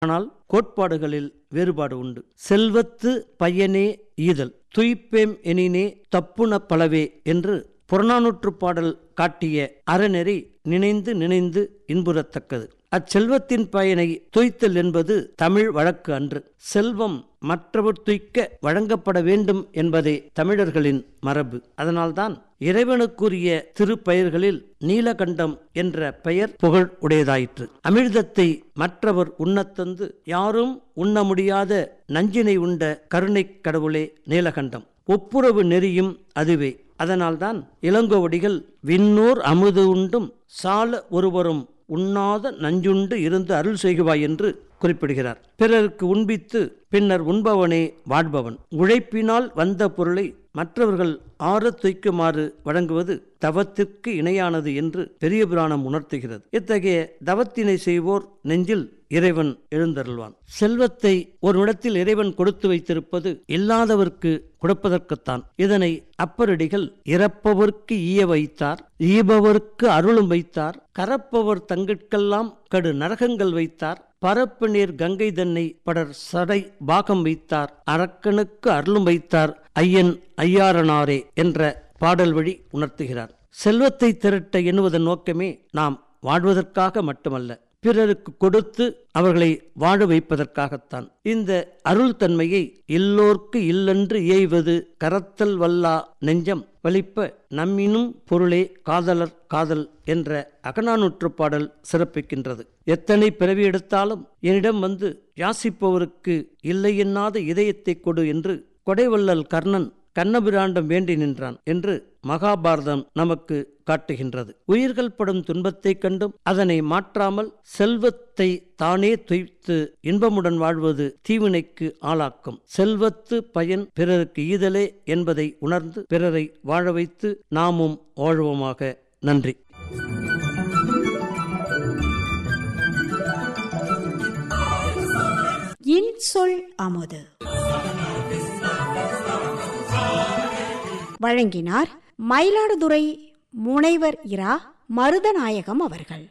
ஆனால் கோட்பாடுகளில் வேறுபாடு உண்டு செல்வத்து பயனே ஈதல் துய்ப்பேம் எனினே தப்புண பலவே என்று புறநானூற்றுப் பாடல் காட்டிய அறநெறி நினைந்து நினைந்து இன்புறத்தக்கது அச்செல்வத்தின் பயனை துய்த்தல் என்பது தமிழ் வழக்கு அன்று செல்வம் மற்றவர் துய்க்க வழங்கப்பட வேண்டும் என்பதே தமிழர்களின் மரபு அதனால்தான் இறைவனுக்குரிய திருப்பெயர்களில் நீலகண்டம் என்ற பெயர் புகழ் உடையதாயிற்று அமிர்தத்தை மற்றவர் உண்ணத்தந்து யாரும் உண்ண முடியாத நஞ்சினை உண்ட கருணைக் கடவுளே நீலகண்டம் ஒப்புரவு நெறியும் அதுவே அதனால்தான் இளங்கோவடிகள் விண்ணோர் அமுது உண்டும் சால ஒருவரும் உண்ணாத நஞ்சுண்டு இருந்து அருள் செய்குவாய் என்று குறிப்பிடுகிறார் பிறருக்கு உண்பித்து பின்னர் உண்பவனே வாழ்பவன் உழைப்பினால் வந்த பொருளை மற்றவர்கள் ஆறத் துய்க்குமாறு வழங்குவது தவத்திற்கு இணையானது என்று பெரிய புராணம் உணர்த்துகிறது இத்தகைய தவத்தினை செய்வோர் நெஞ்சில் இறைவன் எழுந்தருள்வான் செல்வத்தை ஒரு இடத்தில் இறைவன் கொடுத்து வைத்திருப்பது இல்லாதவர்க்கு கொடுப்பதற்குத்தான் இதனை அப்பரடிகள் இறப்பவர்க்கு ஈய வைத்தார் ஈபவர்க்கு அருளும் வைத்தார் கரப்பவர் தங்கிற்கெல்லாம் கடு நரகங்கள் வைத்தார் பரப்பு நீர் கங்கை தன்னை படர் சடை பாகம் வைத்தார் அரக்கனுக்கு அருளும் வைத்தார் ஐயன் ஐயாரனாரே என்ற பாடல் வழி உணர்த்துகிறார் செல்வத்தை திரட்ட எண்ணுவதன் நோக்கமே நாம் வாழ்வதற்காக மட்டுமல்ல பிறருக்கு கொடுத்து அவர்களை வாழ வைப்பதற்காகத்தான் இந்த அருள் தன்மையை எல்லோர்க்கு இல்லென்று இயைவது கரத்தல் வல்லா நெஞ்சம் வலிப்ப நம்மினும் பொருளே காதலர் காதல் என்ற அகநானூற்று பாடல் சிறப்பிக்கின்றது எத்தனை பிறவி எடுத்தாலும் என்னிடம் வந்து யாசிப்பவருக்கு இல்லை எண்ணாத இதயத்தை கொடு என்று கொடைவள்ளல் கர்ணன் கண்ணபிராண்டம் வேண்டி நின்றான் என்று மகாபாரதம் நமக்கு காட்டுகின்றது உயிர்கள் படும் துன்பத்தைக் கண்டும் அதனை மாற்றாமல் செல்வத்தை தானே துய்த்து இன்பமுடன் வாழ்வது தீவினைக்கு ஆளாக்கும் செல்வத்து பயன் பிறருக்கு ஈதலே என்பதை உணர்ந்து பிறரை வாழ வைத்து நாமும் வாழ்வோமாக நன்றி இன்சொல் அமுது வழங்கினார் மயிலாடுதுறை முனைவர் இரா மருதநாயகம் அவர்கள்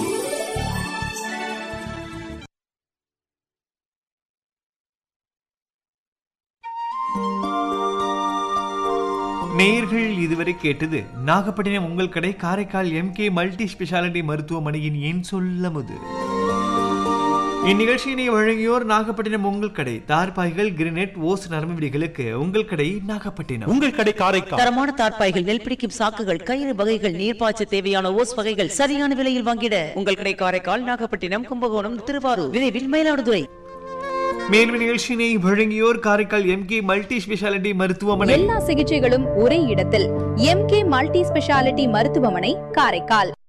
நேயர்கள் இதுவரை கேட்டது நாகப்பட்டினம் உங்கள் கடை காரைக்கால் எம்கே மல்டி ஸ்பெஷாலிட்டி மருத்துவமனையின் என் சொல்லமுது இந்நிகழ்ச்சியினை வழங்கியோர் நாகப்பட்டினம் உங்கள் கடை தார்பாய்கள் கிரினெட் ஓஸ் நரம்பு விடிகளுக்கு உங்கள் கடை நாகப்பட்டினம் உங்கள் கடை காரைக்கால் தரமான தார்ப்பாய்கள் நெல் பிடிக்கும் சாக்குகள் கயிறு வகைகள் நீர்ப்பாய்ச்ச தேவையான ஓஸ் வகைகள் சரியான விலையில் வாங்கிட உங்கள் கடை காரைக்கால் நாகப்பட்டினம் கும்பகோணம் திருவாரூர் விரைவில் மயிலாடுதுறை மேலும் நிகழ்ச்சியினை வழங்கியோர் காரைக்கால் எம்கே மல்டி ஸ்பெஷாலிட்டி மருத்துவமனை எல்லா சிகிச்சைகளும் ஒரே இடத்தில் எம்கே மல்டி ஸ்பெஷாலிட்டி மருத்துவமனை காரைக்கால்